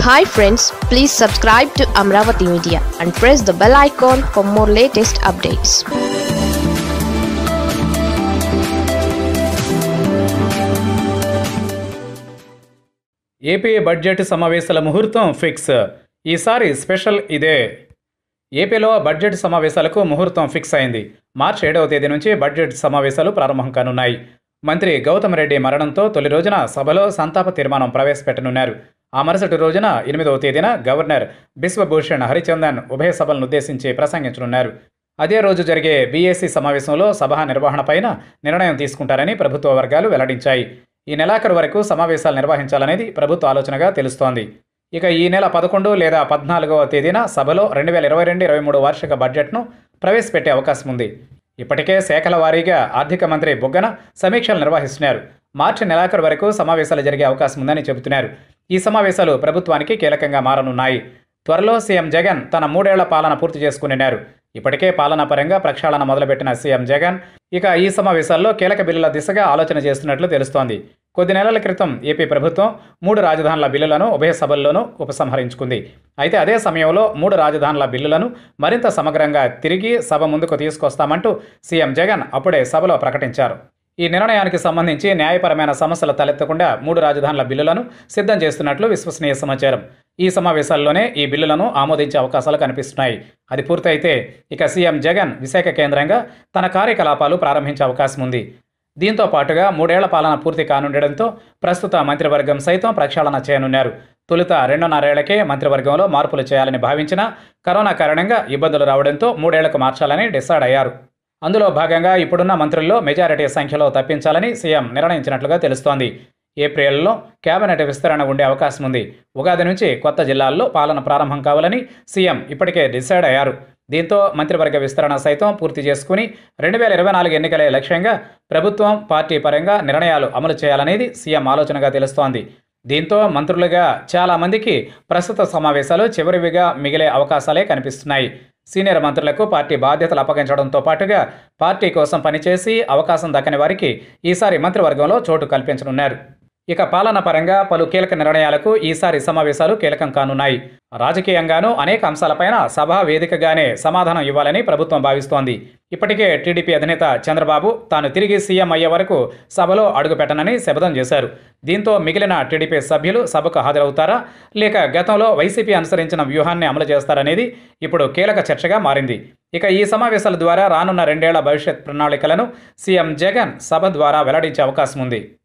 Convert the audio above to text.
hi friends please subscribe to Amaravati media and press the bell icon for more latest updates AP budget సమావేశాల ముహూర్తం fix ఈసారి special ఇదే ఏపీలో budget సమావేశాలకు ముహూర్తం ఫిక్స్ అయింది మార్చి ఏడవ తేదీ నుంచి బడ్జెట్ సమావేశాలు ప్రారంభం కానున్నాయి మంత్రి గౌతమ్ రెడ్డి మరణంతో తొలి రోజున సభలో సంతాప తీర్మానం ప్రవేశపెట్టనున్నారు ఆ మరుసటి రోజున ఎనిమిదవ తేదీన గవర్నర్ బిశ్వభూషణ్ హరిచందన్ ఉభయ సభలను ఉద్దేశించి ప్రసంగించనున్నారు అదే రోజు జరిగే బీఏసీ సమావేశంలో సభ నిర్వహణపైన నిర్ణయం తీసుకుంటారని ప్రభుత్వ వర్గాలు వెల్లడించాయి ఈ నెలాఖరు వరకు సమావేశాలు నిర్వహించాలనేది ప్రభుత్వ ఆలోచనగా తెలుస్తోంది ఇక ఈ నెల పదకొండు లేదా పద్నాలుగవ తేదీన సభలో రెండు వేల ఇరవై రెండు ఇరవై మూడు వార్షిక బడ్జెట్ను ప్రవేశపెట్టే అవకాశం ఉంది ఇప్పటికే శాఖల వారీగా ఆర్థిక మంత్రి బుగ్గన సమీక్షలు నిర్వహిస్తున్నారు మార్చి నెలాఖరు వరకు సమావేశాలు జరిగే అవకాశం ఉందని చెబుతున్నారు ఈ సమావేశాలు ప్రభుత్వానికి కీలకంగా మారనున్నాయి త్వరలో సీఎం జగన్ తన మూడేళ్ల పాలన పూర్తి చేసుకున్నారు ఇప్పటికే పాలనా పరంగా ప్రక్షాళన మొదలుపెట్టిన సీఎం జగన్ ఇక ఈ సమావేశాల్లో కీలక బిల్లుల దిశగా ఆలోచన చేస్తున్నట్లు తెలుస్తోంది కొద్ది నెలల క్రితం ఏపీ ప్రభుత్వం మూడు రాజధానుల బిల్లులను ఉభయ సభల్లోనూ ఉపసంహరించుకుంది అయితే అదే సమయంలో మూడు రాజధానుల బిల్లులను మరింత సమగ్రంగా తిరిగి సభ ముందుకు తీసుకొస్తామంటూ సీఎం జగన్ అప్పుడే సభలో ప్రకటించారు ఈ నిర్ణయానికి సంబంధించి న్యాయపరమైన సమస్యలు తలెత్తకుండా మూడు రాజధానుల బిల్లులను సిద్ధం చేస్తున్నట్లు విశ్వసనీయ సమాచారం ఈ సమావేశాల్లోనే ఈ బిల్లులను ఆమోదించే అవకాశాలు కనిపిస్తున్నాయి అది పూర్తయితే ఇక సీఎం జగన్ విశాఖ కేంద్రంగా తన కార్యకలాపాలు ప్రారంభించే అవకాశం ఉంది దీంతో పాటుగా మూడేళ్ల పాలన పూర్తి కానుండడంతో ప్రస్తుత మంత్రివర్గం సైతం ప్రక్షాళన చేయనున్నారు తొలుత రెండున్నరేళ్లకే మంత్రివర్గంలో మార్పులు చేయాలని భావించినా కరోనా కారణంగా ఇబ్బందులు రావడంతో మూడేళ్లకు మార్చాలని డిసైడ్ అయ్యారు అందులో భాగంగా ఇప్పుడున్న మంత్రుల్లో మెజారిటీ సంఖ్యలో తప్పించాలని సీఎం నిర్ణయించినట్లుగా తెలుస్తోంది ఏప్రిల్లో కేబినెట్ విస్తరణ ఉండే అవకాశం ఉంది ఉగాది నుంచి కొత్త జిల్లాల్లో పాలన ప్రారంభం కావాలని సీఎం ఇప్పటికే డిసైడ్ అయ్యారు దీంతో మంత్రివర్గ విస్తరణ సైతం పూర్తి చేసుకుని రెండు వేల ఇరవై నాలుగు ఎన్నికలే లక్ష్యంగా ప్రభుత్వం పార్టీ పరంగా నిర్ణయాలు అమలు చేయాలనేది సీఎం ఆలోచనగా తెలుస్తోంది దీంతో మంత్రులుగా చాలామందికి ప్రస్తుత సమావేశాలు చివరివిగా మిగిలే అవకాశాలే కనిపిస్తున్నాయి సీనియర్ మంత్రులకు పార్టీ బాధ్యతలు అప్పగించడంతో పాటుగా పార్టీ కోసం పనిచేసి అవకాశం దక్కని వారికి ఈసారి మంత్రివర్గంలో చోటు కల్పించనున్నారు ఇక పాలన పరంగా పలు కీలక నిర్ణయాలకు ఈసారి సమావేశాలు కీలకం కానున్నాయి రాజకీయంగానూ అనేక అంశాలపైన సభా వేదికగానే సమాధానం ఇవ్వాలని ప్రభుత్వం భావిస్తోంది ఇప్పటికే టీడీపీ అధినేత చంద్రబాబు తాను తిరిగి సీఎం అయ్యే వరకు సభలో అడుగుపెట్టనని శపథం చేశారు దీంతో మిగిలిన టీడీపీ సభ్యులు సభకు హాజరవుతారా లేక గతంలో వైసీపీ అనుసరించిన వ్యూహాన్ని అమలు చేస్తారనేది ఇప్పుడు కీలక చర్చగా మారింది ఇక ఈ సమావేశాల ద్వారా రానున్న రెండేళ్ల భవిష్యత్ ప్రణాళికలను సీఎం జగన్ సభ ద్వారా వెల్లడించే అవకాశం ఉంది